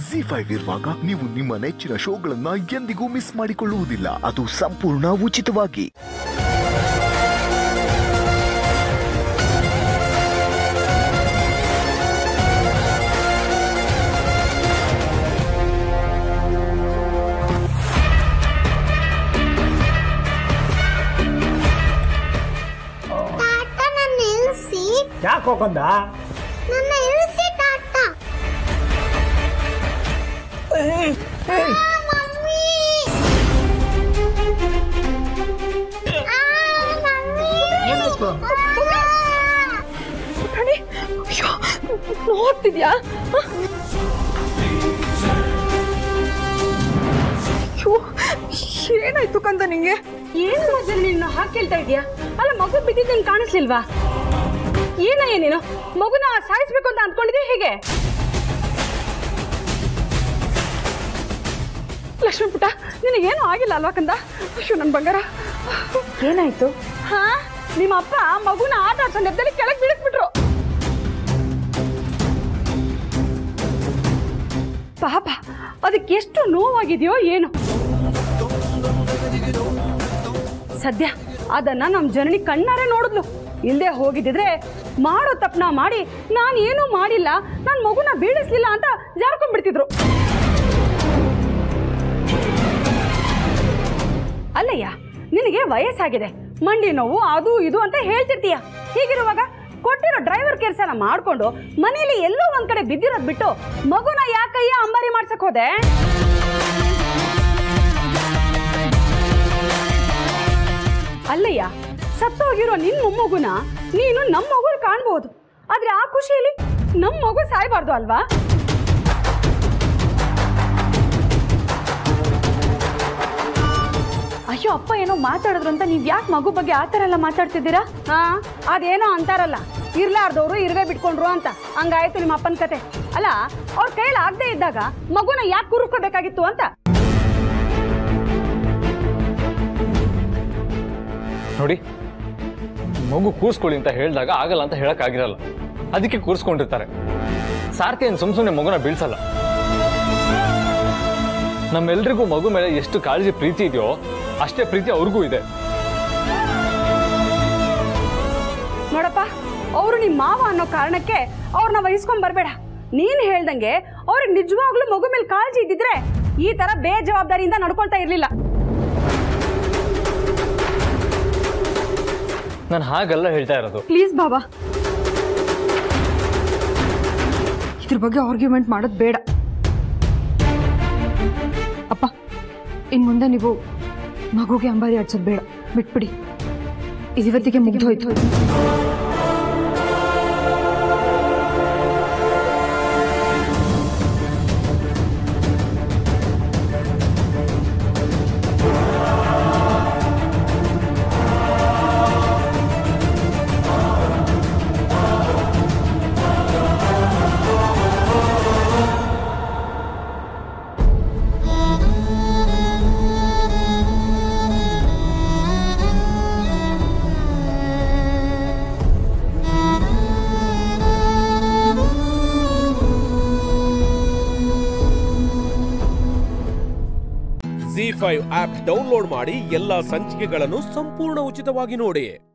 G five ಇರುವಾಗ ನೀವು ನಿಮ್ಮ ನೆಚ್ಚಿನ ಶೋಗಳನ್ನ ಎಂದಿಗೂ ಮಿಸ್ ಮಾಡಿಕೊಳ್ಳುವುದಿಲ್ಲ ಅದು ಸಂಪೂರ್ಣ ಉಚಿತವಾಗಿ ತಾತ ನನ್ನ ಇಳಿಸಿ ಯಾಕೆ ಹೋಗಂದ ನನ್ನ ಇಳಿಸಿ ತಾತ ಮಮ್ಮಿ ಆ, ಮಮ್ಮಿ ಏನಾಯ್ತು ಪುಟಾಣಿ ಅಯ್ಯೋ ನೋಡ್ತಿದ್ಯಾ ಹ? ಅಯ್ಯೋ ಏನಾಯ್ತು ಕಂದ ನಿಂಗೆ ಏನು ರಾಜನ್ ನೀನು ಹಾಗೆ ಕೇಳ್ತಾ ಇದೀಯಾ ಅಲ್ಲ ಮಗು ಬಿದ್ದಿದ್ದೇನು ಕಾಣಿಸ್ಲಿಲ್ವಾ ಏನಯ್ಯ ನೀನು ಮಗುನ ಸಾಯಿಸ್ಬೇಕು ಅಂತ ಅಂದ್ಕೊಂಡಿದ್ದೆ ಹೇಗೆ ಲಕ್ಷ್ಮೀ ಪುಟ್ಟ ನಿನಗೇನು ಆಗಿಲ್ಲ ಅಲ್ವಾ ಕಂದ ಅಯ್ಯೋ ನನ್ನ ಬಂಗಾರ ಏನಾಯ್ತು ಹಾ ನಿಮ್ಮ ಅಪ್ಪ ಮಗುನ ಆಟ ಆಡ್ಸೋ ನೆಪದಲ್ಲಿ ಕೆಳಗೆ ಬೀಳಿಸ್ಬಿಟ್ರು ಪಾಪ ಅದಕ್ಕೆ ಎಷ್ಟು ನೋವಾಗಿದೆಯೋ ಏನು ಸದ್ಯ ಅದನ್ನ ನಮ್ಮ ಜನನಿ ಕಣ್ಣಾರೆ ನೋಡಿದ್ಲು ಇಲ್ಲದೆ ಹೋಗಿದ್ದಿದ್ರೆ ಮಾಡೋ ತಪ್ಪನ ಮಾಡಿ ನಾನು ಏನೂ ಮಾಡಿಲ್ಲ ನನ್ನ ಮಗುನ ಬೀಳಿಸ್ಲಿಲ್ಲ ಅಂತ ಜಾರ್ಕೊಂಡ್ಬಿಡ್ತಿದ್ರು ಅಲ್ಲಯ್ಯ ನಿನಗೆ ವಯಸ್ಸಾಗಿದೆ ಮಂಡಿ ನೋವು ಅದು ಇದು ಅಂತ ಹೇಳ್ತಿರ್ತೀಯ ಹೀಗಿರುವಾಗ ಕೊಟ್ಟಿರೋ ಡ್ರೈವರ್ ಕೆಲಸನ ಮಾಡ್ಕೊಂಡು ಮನೇಲಿ ಎಲ್ಲೋ ಒಂದ್ ಕಡೆ ಬಿದ್ದಿರೋದ್ ಬಿಟ್ಟು ಮಗುನ ಯಾಕಯ್ಯ ಅಂಬಾರಿ ಮಾಡ್ಸಕ್ ಹೋದೆ ಅಲ್ಲಯ್ಯ ಸತ್ತೋಗಿರೋ ನಿನ್ ಮೊಮ್ಮಗುನ ನೀನು ನಮ್ಮ ಮಗುಲ್ ಕಾಣ್ಬಹುದು ಆದ್ರೆ ಆ ಖುಷಿಯಲ್ಲಿ ನಮ್ಮ ಮಗು ಸಾಯ್ಬಾರ್ದು ಅಲ್ವಾ ಅಯ್ಯೋ ಅಪ್ಪ ಏನೋ ಮಾತಾಡಿದ್ರು ಅಂತ ನೀವ್ ಯಾಕೆ ಮಗು ಬಗ್ಗೆ ಆ ಥರ ಎಲ್ಲ ಮಾತಾಡ್ತಿದ್ದೀರಾ ಹಾ ಅದೇನೋ ಅಂತಾರಲ್ಲ ಇರ್ಲಾರ್ದವ್ರು ಇರುವೆ ಬಿಟ್ಕೊಂಡ್ರು ಅಂತ ಹಂಗಾಯ್ತು ನಿಮ್ಮ ಅಪ್ಪನ ಕತೆ ಅಲ್ಲ ಅವ್ರ ಕೈಲಿ ಆಗದೆ ಇದ್ದಾಗ ಮಗುನ ಯಾಕೆ ಕುರುಕೋಬೇಕಾಗಿತ್ತು ಅಂತ ನೋಡಿ ಮಗು ಕೂರ್ಸ್ಕೊಳ್ಳಿ ಅಂತ ಹೇಳಿದಾಗ ಆಗಲ್ಲ ಅಂತ ಹೇಳಕ್ಕಾಗಿರಲ್ಲ ಅದಕ್ಕೆ ಕೂರ್ಸ್ಕೊಂಡಿರ್ತಾರೆ ಸಾರ್ಥಿ ಏನು ಸುಮ್ ಸುಮ್ಮನೆ ಮಗುನ ಬೀಳ್ಸಲ್ಲ ನಮ್ಮೆಲ್ರಿಗೂ ಮಗು ಮೇಲೆ ಎಷ್ಟು ಕಾಳಜಿ ಪ್ರೀತಿ ಇದೆಯೋ ಅಷ್ಟೇ ಪ್ರೀತಿ ಅವ್ರಿಗೂ ಇದೆ ನೋಡಪ್ಪ ಅವರು ನಿಮ್ಮ ಮಾವ ಅನ್ನೋ ಕಾರಣಕ್ಕೆ ಅವ್ರನ್ನ ವಹಿಸ್ಕೊಂಡ್ ಬರಬೇಡ ನೀನ್ ಹೇಳ್ದಂಗೆ ಅವ್ರಿಗೆ ನಿಜವಾಗ್ಲೂ ಮಗು ಮೇಲೆ ಕಾಳಜಿ ಇದ್ದಿದ್ರೆ ಈ ತರ ಬೇಜವಾಬ್ದಾರಿಯಿಂದ ನಡ್ಕೊಳ್ತಾ ಇರ್ಲಿಲ್ಲ ನಾನು ಹಾಗೆಲ್ಲ ಹೇಳ್ತಾ ಇರೋದು ಪ್ಲೀಸ್ ಬಾಬಾ ಇದ್ರ ಬಗ್ಗೆ ಆರ್ಗ್ಯುಮೆಂಟ್ ಮಾಡೋದು ಬೇಡ ಅಪ್ಪ ಇನ್ ಮುಂದೆ ನೀವು ಮಗುಗೆ ಅಂಬಾರಿ ಆಡ್ಸೋದು ಬೇಡ ಬಿಟ್ಬಿಡಿ ಇವತ್ತಿಗೆ ಮುಗ್ದೋಯ್ತು ಜಿ ಫೈವ್ ಆಪ್ ಡೌನ್ಲೋಡ್ ಮಾಡಿ ಎಲ್ಲಾ ಸಂಚಿಕೆಗಳನ್ನು ಸಂಪೂರ್ಣ ಉಚಿತವಾಗಿ ನೋಡಿ